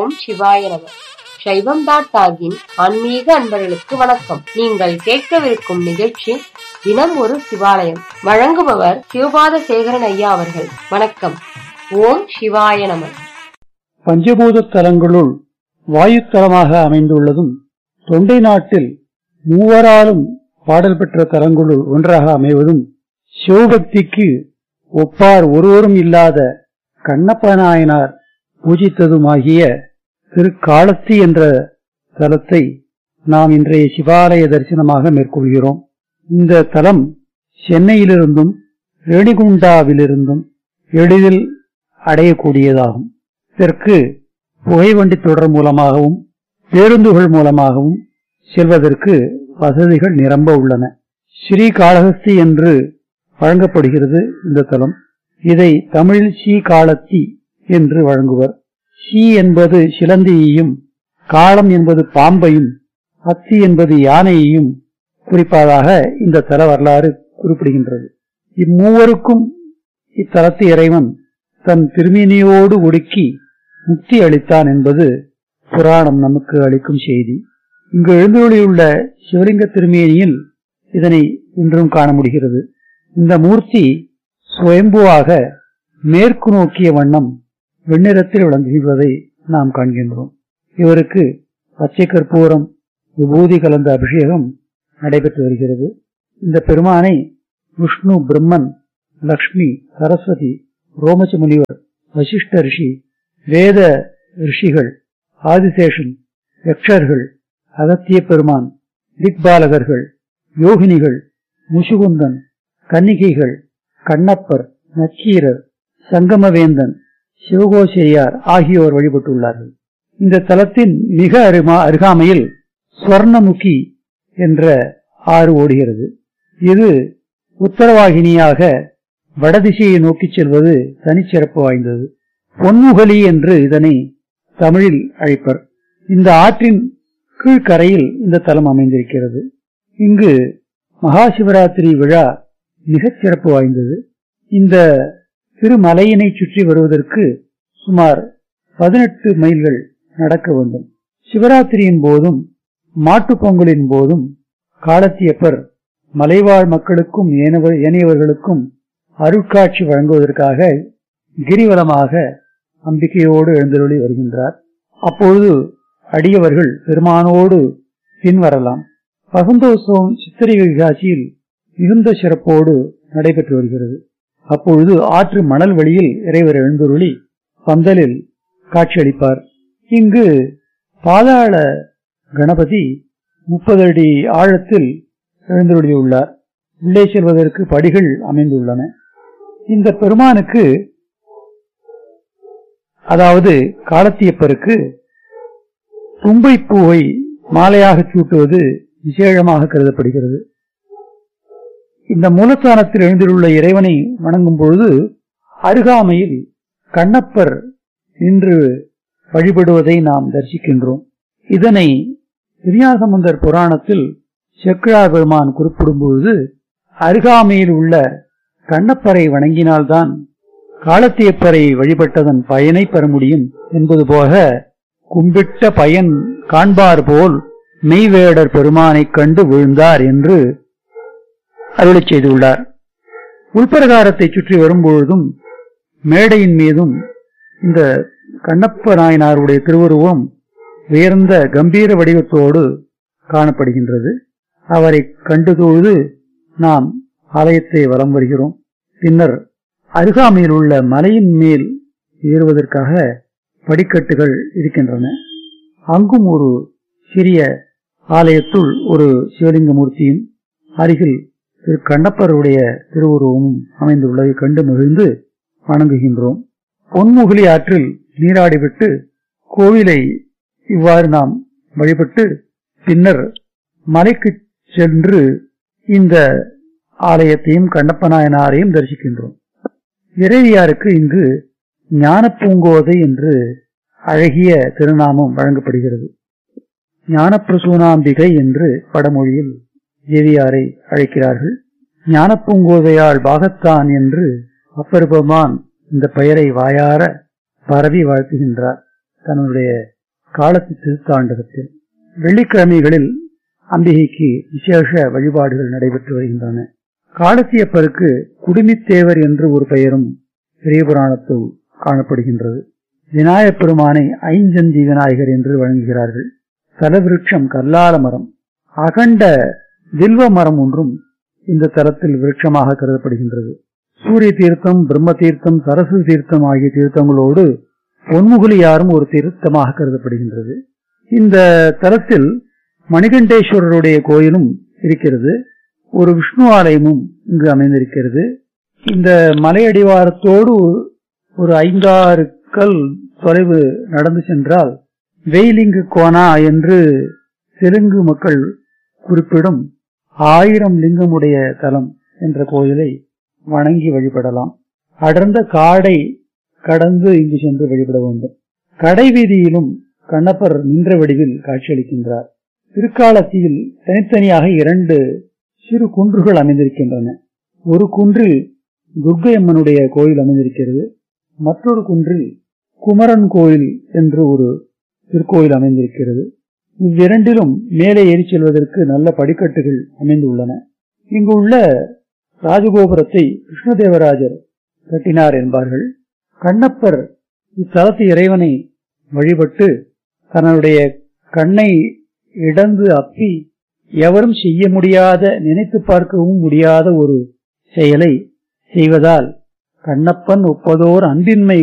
ஓம் சிவாய நம சைவம் டாட் டாகின் ஆன்மீக அன்பர்களுக்கு வணக்கம் நீங்கள் கேட்கவிருக்கும் நிகழ்ச்சி தினம் ஒரு சிவாலயம் வழங்குபவர் சிவபாத சேகரன் ஐயா அவர்கள் வணக்கம் ஓம் சிவாய நம பஞ்சபூத தலங்களுள் வாயுத்தலமாக அமைந்துள்ளதும் தொண்டை நாட்டில் மூவராலும் பாடல் பெற்ற தலங்களுள் ஒன்றாக அமைவதும் சிவபக்திக்கு ஒப்பார் ஒருவரும் இல்லாத கண்ணப்ப நாயனார் பூஜித்ததுமாகிய திருக்காலத்தி என்ற தலத்தை நாம் இன்றைய சிவாலய தரிசனமாக மேற்கொள்கிறோம் இந்த தலம் சென்னையிலிருந்தும் ரேணிகுண்டாவிலிருந்தும் எளிதில் அடையக்கூடியதாகும் இதற்கு புகைவண்டி தொடர் மூலமாகவும் பேருந்துகள் மூலமாகவும் செல்வதற்கு வசதிகள் நிரம்ப உள்ளன ஸ்ரீகாளஹஸ்தி என்று வழங்கப்படுகிறது இந்த தலம் இதை தமிழில் ஸ்ரீகாலத்தி என்று வழங்குவர் சி என்பது சிலந்தியையும் காளம் என்பது பாம்பையும் அத்தி என்பது யானையையும் குறிப்பதாக இந்த தல வரலாறு குறிப்பிடுகின்றது இம்மூவருக்கும் இத்தலத்து இறைவன் தன் திருமேனியோடு ஒடுக்கி முக்தி அளித்தான் என்பது புராணம் நமக்கு அளிக்கும் செய்தி இங்கு எழுந்தொழியுள்ள சிவலிங்க திருமேனியில் இதனை இன்றும் காண முடிகிறது இந்த மூர்த்தி சுயம்புவாக மேற்கு நோக்கிய வண்ணம் வெண்ணிறத்தில் விளங்குவதை நாம் காண்கின்றோம் இவருக்கு பச்சை கற்பூரம் விபூதி கலந்த அபிஷேகம் நடைபெற்று வருகிறது இந்த பெருமானை விஷ்ணு பிரம்மன் லக்ஷ்மி சரஸ்வதி ரோமச்ச முனிவர் வசிஷ்ட ரிஷி வேத ரிஷிகள் ஆதிசேஷன் யக்ஷர்கள் அகத்திய பெருமான் திக்பாலகர்கள் யோகினிகள் முசுகுந்தன் கன்னிகைகள் கண்ணப்பர் நக்கீரர் சங்கமவேந்தன் சிவகோசேயார் ஆகியோர் வழிபட்டுள்ளார்கள் இந்த தலத்தின் மிக அருமா அருகாமையில் ஸ்வர்ணமுகி என்ற ஆறு ஓடுகிறது இது உத்தரவாகினியாக வடதிசையை நோக்கிச் செல்வது தனிச்சிறப்பு வாய்ந்தது பொன்முகலி என்று இதனை தமிழில் அழைப்பர் இந்த ஆற்றின் கீழ்கரையில் இந்த தலம் அமைந்திருக்கிறது இங்கு மகா சிவராத்திரி விழா மிகச் சிறப்பு வாய்ந்தது இந்த திருமலையினை சுற்றி வருவதற்கு சுமார் பதினெட்டு மைல்கள் நடக்க வேண்டும் சிவராத்திரியின் போதும் மாட்டுப் பொங்கலின் போதும் காலத்தியப்பர் மலைவாழ் மக்களுக்கும் ஏனையவர்களுக்கும் அருட்காட்சி வழங்குவதற்காக கிரிவலமாக அம்பிகையோடு எழுந்தருளி வருகின்றார் அப்பொழுது அடியவர்கள் பெருமானோடு பின்வரலாம் பகுந்தோத்சவம் சித்திரை காட்சியில் மிகுந்த சிறப்போடு நடைபெற்று வருகிறது அப்பொழுது ஆற்று மணல் வழியில் இறைவர் எழுந்தருளி பந்தலில் காட்சியளிப்பார் இங்கு பாதாள கணபதி முப்பது அடி ஆழத்தில் எழுந்தருளியுள்ளார் உள்ளே செல்வதற்கு படிகள் அமைந்துள்ளன இந்த பெருமானுக்கு அதாவது காலத்தியப்பருக்கு தும்பை பூவை மாலையாக சூட்டுவது விசேஷமாக கருதப்படுகிறது இந்த மூலஸ்தானத்தில் எழுந்துள்ள இறைவனை வணங்கும் பொழுது அருகாமையில் கண்ணப்பர் நின்று வழிபடுவதை நாம் தரிசிக்கின்றோம் இதனை திருஞாசமுந்தர் புராணத்தில் செக்கிழார் பெருமான் குறிப்பிடும் பொழுது அருகாமையில் உள்ள கண்ணப்பரை வணங்கினால்தான் காலத்தியப்பரை வழிபட்டதன் பயனை பெற முடியும் என்பது போக கும்பிட்ட பயன் காண்பார் போல் மெய்வேடர் பெருமானைக் கண்டு விழுந்தார் என்று அருளச் செய்துள்ளார் உள்பிரகாரத்தை சுற்றி வரும்பொழுதும் மேடையின் மீதும் இந்த கண்ணப்ப நாயனாருடைய திருவுருவம் உயர்ந்த கம்பீர வடிவத்தோடு காணப்படுகின்றது அவரை கண்டு தொழுது நாம் ஆலயத்தை வலம் வருகிறோம் பின்னர் அருகாமையில் உள்ள மலையின் மேல் ஏறுவதற்காக படிக்கட்டுகள் இருக்கின்றன அங்கும் ஒரு சிறிய ஆலயத்துள் ஒரு சிவலிங்க மூர்த்தியும் அருகில் திரு கண்ணப்பருடைய திருவுருவமும் அமைந்துள்ளதை கண்டு மகிழ்ந்து வணங்குகின்றோம் பொன்முகலி ஆற்றில் நீராடிவிட்டு கோவிலை இவ்வாறு நாம் வழிபட்டு பின்னர் மலைக்கு சென்று இந்த ஆலயத்தையும் கண்ணப்ப நாயனாரையும் தரிசிக்கின்றோம் இறைவியாருக்கு இங்கு ஞான பூங்கோதை என்று அழகிய திருநாமம் வழங்கப்படுகிறது ஞானப்பிரசூனாம்பிகை என்று படமொழியில் தேவியாரை அழைக்கிறார்கள் ஞானப்பூங்கோதையாள் பாகத்தான் என்று அப்பெருமான் இந்த பெயரை வாயார பரவி வாழ்த்துகின்றார் தன்னுடைய காலத்து திருத்தாண்டகத்தில் வெள்ளிக்கிழமைகளில் அம்பிகைக்கு விசேஷ வழிபாடுகள் நடைபெற்று வருகின்றன காலத்தியப்பருக்கு குடுமித்தேவர் என்று ஒரு பெயரும் பெரிய புராணத்தில் காணப்படுகின்றது விநாயகப் பெருமானை ஐஞ்சந்தி விநாயகர் என்று வழங்குகிறார்கள் தலவிருட்சம் கல்லால மரம் அகண்ட வில்வ மரம் ஒன்றும் இந்த தலத்தில் விருட்சமாக கருதப்படுகின்றது சூரிய தீர்த்தம் பிரம்ம தீர்த்தம் சரஸ்வதி தீர்த்தம் ஆகிய தீர்த்தங்களோடு பொன்முகுலியாரும் ஒரு தீர்த்தமாக கருதப்படுகின்றது இந்த தலத்தில் மணிகண்டேஸ்வரருடைய கோயிலும் இருக்கிறது ஒரு விஷ்ணு ஆலயமும் இங்கு அமைந்திருக்கிறது இந்த மலையடிவாரத்தோடு ஒரு ஐந்தாறு கல் தொலைவு நடந்து சென்றால் வெயிலிங்கு கோனா என்று தெலுங்கு மக்கள் குறிப்பிடும் ஆயிரம் லிங்கமுடைய தலம் என்ற கோயிலை வணங்கி வழிபடலாம் அடர்ந்த காடை கடந்து இங்கு சென்று வழிபட வேண்டும் கடை வீதியிலும் கண்ணப்பர் நின்ற வடிவில் காட்சியளிக்கின்றார் திருக்காலத்தியில் தனித்தனியாக இரண்டு சிறு குன்றுகள் அமைந்திருக்கின்றன ஒரு குன்றில் துர்க்கையம்மனுடைய கோயில் அமைந்திருக்கிறது மற்றொரு குன்றில் குமரன் கோயில் என்று ஒரு திருக்கோயில் அமைந்திருக்கிறது இவ்விரண்டிலும் மேலே ஏறி செல்வதற்கு நல்ல படிக்கட்டுகள் அமைந்துள்ளன இங்கு உள்ள ராஜகோபுரத்தை கிருஷ்ணதேவராஜர் கட்டினார் என்பார்கள் கண்ணப்பர் இத்தலத்து இறைவனை வழிபட்டு தன்னுடைய கண்ணை இடந்து அப்பி எவரும் செய்ய முடியாத நினைத்து பார்க்கவும் முடியாத ஒரு செயலை செய்வதால் கண்ணப்பன் ஒப்பதோர் அன்பின்மை